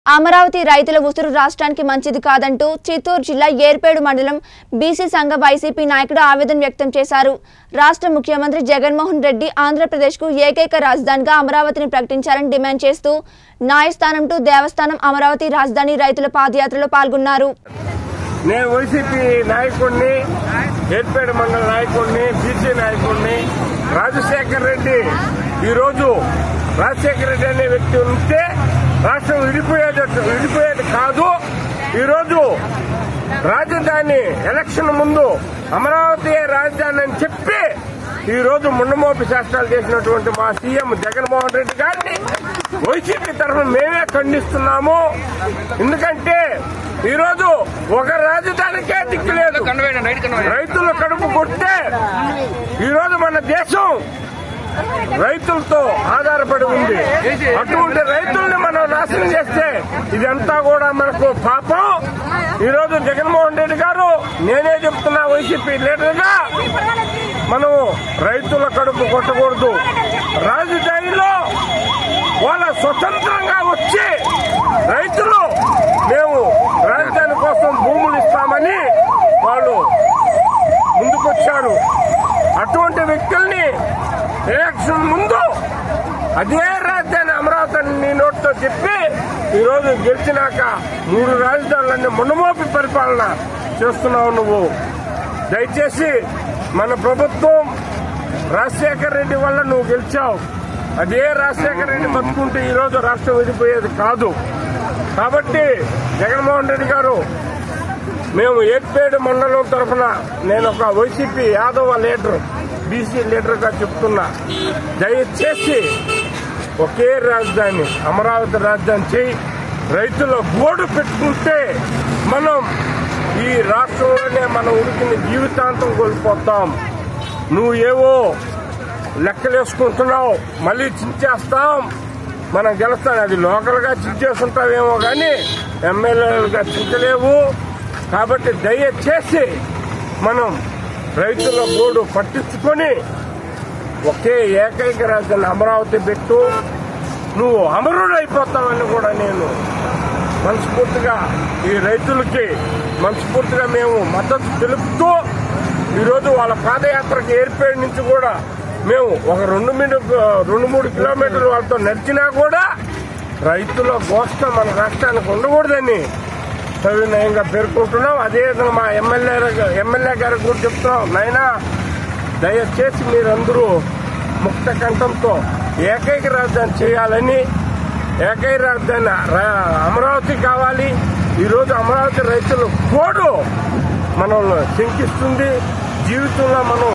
అమరావతి రైతుల ఉసురు రాష్ట్రానికి మంచిది కాదంటూ చిత్తూరు జిల్లా ఏర్పేడు మండలం బీసీ సంఘ వైసీపీ నాయకుడు ఆవేదన వ్యక్తం చేశారు రాష్ట్ర ముఖ్యమంత్రి జగన్మోహన్ రెడ్డి ఆంధ్రప్రదేశ్కు ఏకైక రాజధానిగా అమరావతిని ప్రకటించాలని డిమాండ్ చేస్తూ న్యాయస్థానం టు దేవస్థానం అమరావతి రాజధాని రైతుల పాదయాత్రలో పాల్గొన్నారు నేను వైసీపీ నాయకుడిని ఏర్పేట మండల నాయకుడిని బీసీ నాయకుడిని రాజశేఖర్ రెడ్డి ఈరోజు రాజశేఖర్ రెడ్డి అనే వ్యక్తి ఉంటే రాష్ట్రం విడిపోయేది విడిపోయేది కాదు ఈరోజు రాజధాని ఎలక్షన్ ముందు అమరావతి రాజధాని అని చెప్పి ఈ రోజు ముండమోపి శాస్త్రాలు చేసినటువంటి మా సీఎం జగన్మోహన్ రెడ్డి గారిని వైసీపీ తరఫున మేమే ఖండిస్తున్నాము ఎందుకంటే ఈ రోజు ఒక రాజధానికే దిక్కు లేదు రైతుల కడుపు కొట్టే ఈ రోజు మన దేశం రైతులతో ఆధారపడి ఉంది అటువంటి రైతుల్ని మనం నాశనం చేస్తే ఇదంతా కూడా మనకు పాపం ఈ రోజు జగన్మోహన్ రెడ్డి గారు నేనే చెప్తున్నా వైసీపీ లీడర్ గా మనం రైతుల కడుపు కొట్టకూడదు రాజధానిలో వాళ్ళ స్వతంత్రంగా వచ్చి రైతులు మేము రాజధాని కోసం భూములు ఇస్తామని వాళ్ళు ముందుకొచ్చారు అటువంటి వ్యక్తుల్ని ఎలక్షన్ ముందు అదే రాజధాని అమరావతి అని నీ నోటితో చెప్పి ఈరోజు గెలిచినాక మూడు రాజధానులన్నీ మునమోపి పరిపాలన చేస్తున్నావు నువ్వు దయచేసి మన ప్రభుత్వం రాజశేఖర్ రెడ్డి వల్ల నువ్వు గెలిచావు అదే రాజశేఖర్ రెడ్డి బతుకుంటే ఈ రోజు రాష్ట్రం విడిపోయేది కాదు కాబట్టి జగన్మోహన్ రెడ్డి గారు మేము ఏర్పేడు మండలం తరఫున నేను ఒక YCP Yadava leader BC leader గా చెప్తున్నా దయచేసి ఒకే రాజధాని అమరావతి రాజధాని చేయి రైతుల గోడు పెట్టుకుంటే మనం ఈ రాష్ట్రంలోనే మన ఉడికిన జీవితాంతం కోల్పోతాం నువ్వు ఏవో లెక్కలేసుకుంటున్నావు మళ్ళీ చించేస్తాం మనం గెలుస్తాం అది లోకల్ గా చించేస్తుంటావేమో కానీ ఎమ్మెల్యేలుగా చించలేవు కాబట్టి దయచేసి మనం రైతుల గోడు పట్టించుకొని ఒకే ఏకైక రాజధాని అమరావతి పెట్టు నువ్వు అమరుడు అయిపోతావని కూడా నేను మనస్ఫూర్తిగా ఈ రైతులకి మనస్ఫూర్తిగా మేము మద్దతు తెలుపుతూ ఈరోజు వాళ్ళ పాదయాత్రకి ఏర్పేడి నుంచి కూడా మేము ఒక రెండు మీడు రెండు మూడు కిలోమీటర్లు వాళ్ళతో నడిచినా కూడా రైతుల గోష్ట మన రాష్ట్రానికి ఉండకూడదని సవినయంగా పేర్కొంటున్నాం అదేవిధంగా మా ఎమ్మెల్యే ఎమ్మెల్యే గారికి కూడా చెప్తున్నాం నాయనా దయచేసి మీరందరూ ముక్త కంఠంతో ఏకైక రాజధాని చేయాలని ఏకైక రాజధాని రా- అమరావతి కావాలి ఈరోజు అమరావతి రైతుల కోడు మనల్ని శంకిస్తుంది జీవితంలో మనం